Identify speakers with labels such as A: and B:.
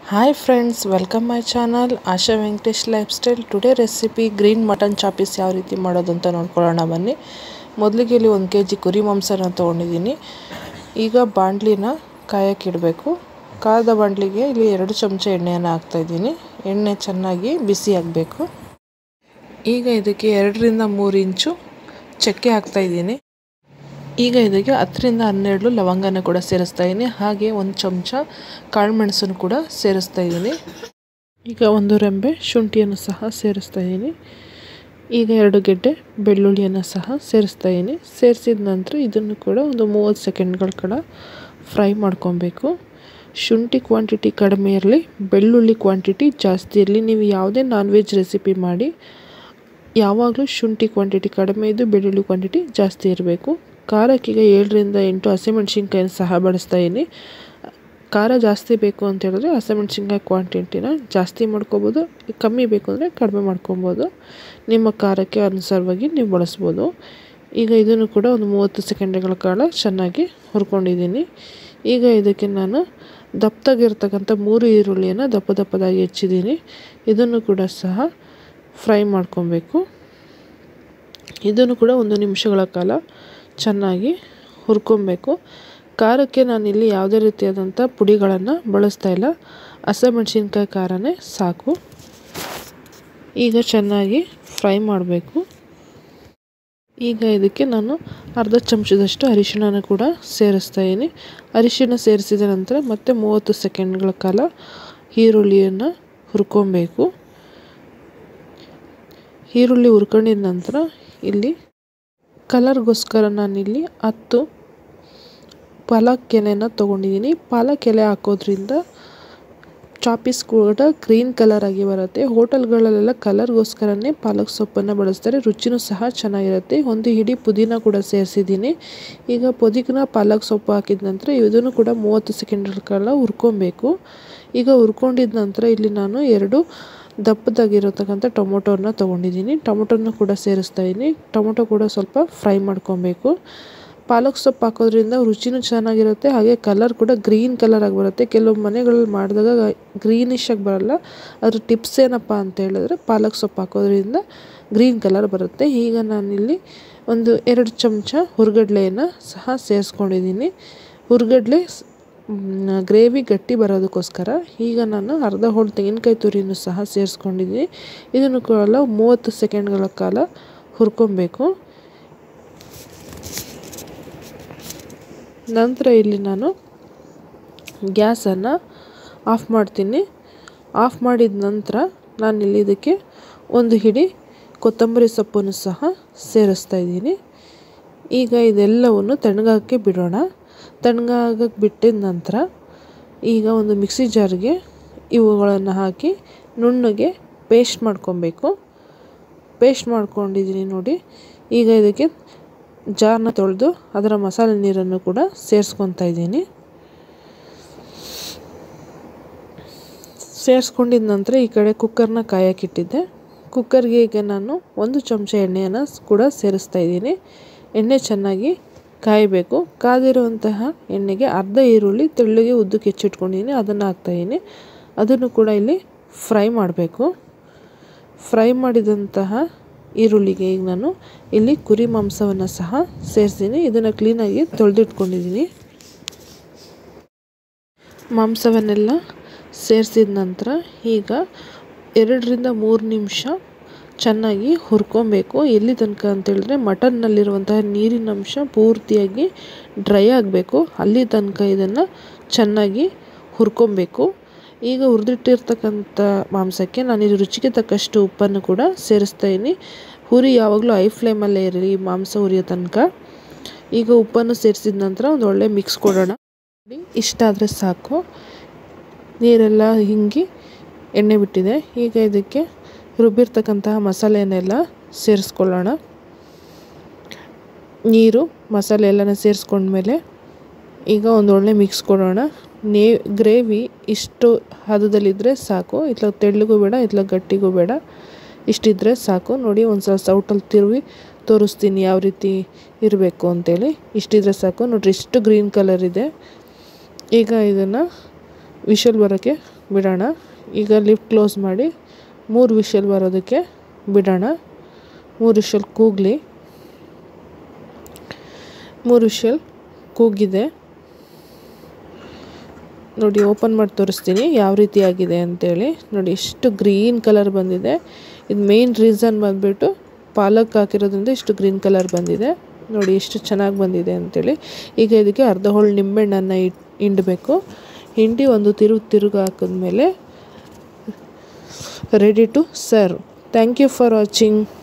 A: hi friends welcome my channel Asha Venkatesh lifestyle today recipe green mutton chop pieces ಯಾವ ರೀತಿ ಮಾಡೋದು ಅಂತ ನೋಡ್ಕೊಳ್ಳೋಣ ಬನ್ನಿ ಮೊದಲಿಗೆ ಇಲ್ಲಿ ಒಂದು ಕೆ ಜಿ ಕುರಿ ಮಾಂಸನ ತೊಗೊಂಡಿದ್ದೀನಿ ಈಗ ಬಾಣಲಿನ ಕಾಯಕ್ಕಿಡಬೇಕು ಕಾದ ಬಾಣಲಿಗೆ ಇಲ್ಲಿ ಎರಡು ಚಮಚ ಎಣ್ಣೆಯನ್ನು ಹಾಕ್ತಾಯಿದ್ದೀನಿ ಎಣ್ಣೆ ಚೆನ್ನಾಗಿ ಬಿಸಿ ಆಗಬೇಕು ಈಗ ಇದಕ್ಕೆ ಎರಡರಿಂದ ಮೂರು ಇಂಚು ಚಕ್ಕೆ ಹಾಕ್ತಾಯಿದ್ದೀನಿ ಈಗ ಇದಕ್ಕೆ ಹತ್ತರಿಂದ ಹನ್ನೆರಡು ಲವಂಗನ ಕೂಡ ಸೇರಿಸ್ತಾ ಇದ್ದೀನಿ ಹಾಗೆ ಒಂದು ಚಮಚ ಕಾಳುಮೆಣಸನ್ನು ಕೂಡ ಸೇರಿಸ್ತಾ ಇದ್ದೀನಿ ಈಗ ಒಂದು ರೆಂಬೆ ಶುಂಠಿಯನ್ನು ಸಹ ಸೇರಿಸ್ತಾ ಇದ್ದೀನಿ ಈಗ ಎರಡು ಗೆಡ್ಡೆ ಬೆಳ್ಳುಳ್ಳಿಯನ್ನು ಸಹ ಸೇರಿಸ್ತಾ ಇದ್ದೀನಿ ಸೇರಿಸಿದ ನಂತರ ಇದನ್ನು ಕೂಡ ಒಂದು ಮೂವತ್ತು ಸೆಕೆಂಡ್ಗಳ ಕಾಲ ಫ್ರೈ ಮಾಡ್ಕೊಬೇಕು ಶುಂಠಿ ಕ್ವಾಂಟಿಟಿ ಕಡಿಮೆ ಇರಲಿ ಬೆಳ್ಳುಳ್ಳಿ ಕ್ವಾಂಟಿಟಿ ಜಾಸ್ತಿ ಇರಲಿ ನೀವು ಯಾವುದೇ ನಾನ್ ವೆಜ್ ರೆಸಿಪಿ ಮಾಡಿ ಯಾವಾಗಲೂ ಶುಂಠಿ ಕ್ವಾಂಟಿಟಿ ಕಡಿಮೆ ಇದ್ದು ಬೆಳ್ಳುಳ್ಳಿ ಕ್ವಾಂಟಿಟಿ ಜಾಸ್ತಿ ಇರಬೇಕು ಖಾರಕ್ಕೀಗ ಏಳರಿಂದ ಎಂಟು ಹಸಿಮೆಣ್ಸಿನ್ಕಾಯಿನ ಸಹ ಬಳಸ್ತಾ ಇದ್ದೀನಿ ಖಾರ ಜಾಸ್ತಿ ಬೇಕು ಅಂತ ಹೇಳಿದ್ರೆ ಹಸಿಮೆಣ್ಸಿನ್ಕಾಯಿ ಕ್ವಾಂಟಿಟಿನ ಜಾಸ್ತಿ ಮಾಡ್ಕೊಬೋದು ಕಮ್ಮಿ ಬೇಕು ಅಂದರೆ ಕಡಿಮೆ ಮಾಡ್ಕೊಬೋದು ನಿಮ್ಮ ಖಾರಕ್ಕೆ ಅನುಸಾರವಾಗಿ ನೀವು ಬಳಸ್ಬೋದು ಈಗ ಇದನ್ನು ಕೂಡ ಒಂದು ಮೂವತ್ತು ಸೆಕೆಂಡ್ಗಳ ಕಾಲ ಚೆನ್ನಾಗಿ ಹುರ್ಕೊಂಡಿದ್ದೀನಿ ಈಗ ಇದಕ್ಕೆ ನಾನು ದಪ್ಪದಾಗಿರ್ತಕ್ಕಂಥ ಮೂರು ಈರುಳ್ಳಿಯನ್ನು ದಪ್ಪ ದಪ್ಪದಾಗಿ ಹೆಚ್ಚಿದ್ದೀನಿ ಇದನ್ನು ಕೂಡ ಸಹ ಫ್ರೈ ಮಾಡ್ಕೊಬೇಕು ಇದನ್ನು ಕೂಡ ಒಂದು ನಿಮಿಷಗಳ ಕಾಲ ಚೆನ್ನಾಗಿ ಹುರ್ಕೊಬೇಕು ಖಾರಕ್ಕೆ ನಾನಿಲ್ಲಿ ಯಾವುದೇ ರೀತಿಯಾದಂಥ ಪುಡಿಗಳನ್ನು ಬಳಸ್ತಾ ಇಲ್ಲ ಹಸಿಮೆಣ್ಸಿನ್ಕಾಯಿ ಖಾರನೇ ಸಾಕು ಈಗ ಚೆನ್ನಾಗಿ ಫ್ರೈ ಮಾಡಬೇಕು ಈಗ ಇದಕ್ಕೆ ನಾನು ಅರ್ಧ ಚಮಚದಷ್ಟು ಅರಿಶಿಣನ ಕೂಡ ಸೇರಿಸ್ತಾ ಇದ್ದೀನಿ ಅರಿಶಿಣ ಸೇರಿಸಿದ ನಂತರ ಮತ್ತೆ ಮೂವತ್ತು ಸೆಕೆಂಡ್ಗಳ ಕಾಲ ಈರುಳ್ಳಿಯನ್ನು ಹುರ್ಕೊಬೇಕು ಈರುಳ್ಳಿ ಹುರ್ಕೊಂಡಿದ ನಂತರ ಇಲ್ಲಿ ಕಲರ್ಗೋಸ್ಕರ ನಾನಿಲ್ಲಿ ಹತ್ತು ಪಾಲಕ್ ಎಲೆನ ತೊಗೊಂಡಿದ್ದೀನಿ ಪಾಲಕ್ ಎಲೆ ಹಾಕೋದ್ರಿಂದ ಚಾಪೀಸ್ ಕೂಡ ಗ್ರೀನ್ ಕಲರ್ ಆಗಿ ಬರುತ್ತೆ ಹೋಟೆಲ್ಗಳಲ್ಲೆಲ್ಲ ಕಲರ್ಗೋಸ್ಕರನೇ ಪಾಲಕ್ ಸೊಪ್ಪನ್ನು ಬಳಸ್ತಾರೆ ರುಚಿನೂ ಸಹ ಚೆನ್ನಾಗಿರುತ್ತೆ ಒಂದು ಹಿಡಿ ಪುದೀನ ಕೂಡ ಸೇರಿಸಿದ್ದೀನಿ ಈಗ ಪುದೀನ ಪಾಲಕ್ ಸೊಪ್ಪು ಹಾಕಿದ ನಂತರ ಇದನ್ನು ಕೂಡ ಮೂವತ್ತು ಸೆಕೆಂಡ್ಗಳ ಕಾಲ ಹುರ್ಕೊಬೇಕು ಈಗ ಹುರ್ಕೊಂಡಿದ ನಂತರ ಇಲ್ಲಿ ನಾನು ಎರಡು ದಪ್ಪದಾಗಿರತಕ್ಕಂಥ ಟೊಮೊಟೊನ ತೊಗೊಂಡಿದ್ದೀನಿ ಟೊಮೊಟೊನ ಕೂಡ ಸೇರಿಸ್ತಾ ಇದ್ದೀನಿ ಟೊಮೊಟೊ ಕೂಡ ಸ್ವಲ್ಪ ಫ್ರೈ ಮಾಡ್ಕೊಬೇಕು ಪಾಲಕ್ ಸೊಪ್ಪು ಹಾಕೋದ್ರಿಂದ ರುಚಿನೂ ಚೆನ್ನಾಗಿರುತ್ತೆ ಹಾಗೆ ಕಲರ್ ಕೂಡ ಗ್ರೀನ್ ಕಲರ್ ಆಗಿ ಬರುತ್ತೆ ಕೆಲವು ಮನೆಗಳಲ್ಲಿ ಮಾಡಿದಾಗ ಗ್ರೀನಿಶ್ ಆಗಿ ಬರಲ್ಲ ಅದ್ರ ಟಿಪ್ಸ್ ಏನಪ್ಪ ಅಂತ ಹೇಳಿದ್ರೆ ಪಾಲಕ್ ಸೊಪ್ಪು ಹಾಕೋದ್ರಿಂದ ಗ್ರೀನ್ ಕಲರ್ ಬರುತ್ತೆ ಈಗ ನಾನಿಲ್ಲಿ ಒಂದು ಎರಡು ಚಮಚ ಹುರ್ಗಡ್ಲೆಯನ್ನು ಸಹ ಸೇರಿಸ್ಕೊಂಡಿದ್ದೀನಿ ಹುರ್ಗಡ್ಲೆ ಗ್ರೇವಿ ಗಟ್ಟಿ ಬರೋದಕ್ಕೋಸ್ಕರ ಈಗ ನಾನು ಅರ್ಧ ಹೋಳು ತೆಂಗಿನಕಾಯಿ ತುರಿನೂ ಸಹ ಸೇರಿಸ್ಕೊಂಡಿದ್ದೀನಿ ಇದನ್ನು ಕೂಡ ಮೂವತ್ತು ಸೆಕೆಂಡ್ಗಳ ಕಾಲ ಹುರ್ಕೊಬೇಕು ನಂತರ ಇಲ್ಲಿ ನಾನು ಗ್ಯಾಸನ್ನು ಆಫ್ ಮಾಡ್ತೀನಿ ಆಫ್ ಮಾಡಿದ ನಂತರ ನಾನಿಲ್ಲಿ ಇದಕ್ಕೆ ಒಂದು ಹಿಡಿ ಕೊತ್ತಂಬರಿ ಸೊಪ್ಪನ್ನು ಸಹ ಸೇರಿಸ್ತಾ ಇದ್ದೀನಿ ಈಗ ಇದೆಲ್ಲವನ್ನು ತಣ್ಣಗಾಗಕ್ಕೆ ಬಿಡೋಣ ತಣ್ಣಗಾಗಕ್ಕೆ ಬಿಟ್ಟಿದ ನಂತರ ಈಗ ಒಂದು ಮಿಕ್ಸಿ ಜಾರ್ಗೆ ಇವುಗಳನ್ನು ಹಾಕಿ ನುಣ್ಣಗೆ ಪೇಸ್ಟ್ ಮಾಡ್ಕೊಬೇಕು ಪೇಸ್ಟ್ ಮಾಡ್ಕೊಂಡಿದ್ದೀನಿ ನೋಡಿ ಈಗ ಇದಕ್ಕೆ ಜಾರ್ನ ತೊಳೆದು ಅದರ ಮಸಾಲೆ ನೀರನ್ನು ಕೂಡ ಸೇರಿಸ್ಕೊತಾ ಇದ್ದೀನಿ ಸೇರಿಸ್ಕೊಂಡಿದ ನಂತರ ಈ ಕಡೆ ಕುಕ್ಕರ್ನ ಕಾಯಕ್ಕಿಟ್ಟಿದ್ದೆ ಕುಕ್ಕರ್ಗೆ ಈಗ ನಾನು ಒಂದು ಚಮಚ ಎಣ್ಣೆಯನ್ನು ಕೂಡ ಸೇರಿಸ್ತಾ ಇದ್ದೀನಿ ಎಣ್ಣೆ ಚೆನ್ನಾಗಿ ಕಾಯಬೇಕು ಕಾದಿರುವಂತಹ ಎಣ್ಣೆಗೆ ಅರ್ಧ ಈರುಳ್ಳಿ ತೆಳ್ಳಗೆ ಉದ್ದಕ್ಕೆ ಹೆಚ್ಚಿಟ್ಕೊಂಡಿದ್ದೀನಿ ಅದನ್ನು ಹಾಕ್ತಾಯಿದ್ದೀನಿ ಅದನ್ನು ಕೂಡ ಇಲ್ಲಿ ಫ್ರೈ ಮಾಡಬೇಕು ಫ್ರೈ ಮಾಡಿದಂತಹ ಈರುಳ್ಳಿಗೆ ಈಗ ನಾನು ಇಲ್ಲಿ ಕುರಿ ಮಾಂಸವನ್ನು ಸಹ ಸೇರಿಸ್ತೀನಿ ಇದನ್ನು ಕ್ಲೀನಾಗಿ ತೊಳೆದಿಟ್ಕೊಂಡಿದ್ದೀನಿ ಮಾಂಸವನ್ನೆಲ್ಲ ಸೇರಿಸಿದ ನಂತರ ಈಗ ಎರಡರಿಂದ ಮೂರು ನಿಮಿಷ ಚೆನ್ನಾಗಿ ಹುರ್ಕೊಬೇಕು ಎಲ್ಲಿ ತನಕ ಅಂತೇಳಿದ್ರೆ ಮಟನ್ನಲ್ಲಿರುವಂತಹ ನೀರಿನ ಅಂಶ ಪೂರ್ತಿಯಾಗಿ ಡ್ರೈ ಆಗಬೇಕು ಅಲ್ಲಿ ತನಕ ಇದನ್ನು ಚೆನ್ನಾಗಿ ಹುರ್ಕೊಬೇಕು ಈಗ ಹುರಿದಿಟ್ಟಿರ್ತಕ್ಕಂಥ ಮಾಂಸಕ್ಕೆ ನಾನು ಇದು ರುಚಿಗೆ ತಕ್ಕಷ್ಟು ಉಪ್ಪನ್ನು ಕೂಡ ಸೇರಿಸ್ತಾ ಇದ್ದೀನಿ ಹುರಿ ಯಾವಾಗಲೂ ಐ ಫ್ಲೇಮಲ್ಲೇ ಇರಲಿ ಮಾಂಸ ಹುರಿಯೋ ತನಕ ಈಗ ಉಪ್ಪನ್ನು ಸೇರಿಸಿದ ನಂತರ ಒಂದು ಒಳ್ಳೆ ಮಿಕ್ಸ್ ಕೊಡೋಣ ಇಷ್ಟ ಆದರೆ ಸಾಕು ನೀರೆಲ್ಲ ಹಿಂಗಿ ಎಣ್ಣೆ ಬಿಟ್ಟಿದೆ ಈಗ ಇದಕ್ಕೆ ರುಬ್ಬಿರ್ತಕ್ಕಂತಹ ಮಸಾಲೆಯನ್ನೆಲ್ಲ ಸೇರಿಸ್ಕೊಳ್ಳೋಣ ನೀರು ಮಸಾಲೆ ಎಲ್ಲನ ಸೇರಿಸ್ಕೊಂಡ್ಮೇಲೆ ಈಗ ಒಂದು ಒಳ್ಳೆ ಮಿಕ್ಸ್ ಕೊಡೋಣ ನೇ ಗ್ರೇವಿ ಇಷ್ಟು ಹದದಲ್ಲಿದ್ದರೆ ಸಾಕು ಇತ್ಲ ತೆಳ್ಳಗೂ ಬೇಡ ಇತ್ಲ ಗಟ್ಟಿಗೂ ಬೇಡ ಇಷ್ಟಿದ್ರೆ ಸಾಕು ನೋಡಿ ಒಂದು ಸಲ ಸೌಟಲ್ಲಿ ತಿರುವಿ ತೋರಿಸ್ತೀನಿ ಯಾವ ರೀತಿ ಇರಬೇಕು ಅಂತೇಳಿ ಇಷ್ಟಿದ್ರೆ ಸಾಕು ನೋಡಿರಿ ಇಷ್ಟು ಗ್ರೀನ್ ಕಲರ್ ಇದೆ ಈಗ ಇದನ್ನು ವಿಷಲ್ ಬರೋಕ್ಕೆ ಬಿಡೋಣ ಈಗ ಲಿಫ್ಟ್ ಕ್ಲೋಸ್ ಮಾಡಿ ಮೂರು ವಿಷಲ್ ಬರೋದಕ್ಕೆ ಬಿಡೋಣ ಮೂರು ವಿಷಲ್ ಕೂಗಲಿ ಮೂರು ವಿಷಲ್ ಕೂಗಿದೆ ನೋಡಿ ಓಪನ್ ಮಾಡಿ ತೋರಿಸ್ತೀನಿ ಯಾವ ರೀತಿ ಆಗಿದೆ ಅಂತೇಳಿ ನೋಡಿ ಇಷ್ಟು ಗ್ರೀನ್ ಕಲರ್ ಬಂದಿದೆ ಇದು ಮೇನ್ ರೀಸನ್ ಬಂದುಬಿಟ್ಟು ಪಾಲಕ್ ಹಾಕಿರೋದ್ರಿಂದ ಇಷ್ಟು ಗ್ರೀನ್ ಕಲರ್ ಬಂದಿದೆ ನೋಡಿ ಎಷ್ಟು ಚೆನ್ನಾಗಿ ಬಂದಿದೆ ಅಂತೇಳಿ ಈಗ ಇದಕ್ಕೆ ಅರ್ಧ ಹೋಳು ನಿಂಬೆಹಣ್ಣನ್ನು ಇಟ್ ಹಿಂಡಬೇಕು ಹಿಂಡಿ ಒಂದು ತಿರುವು ತಿರುಗು ಹಾಕಿದ್ಮೇಲೆ ready to serve thank you for watching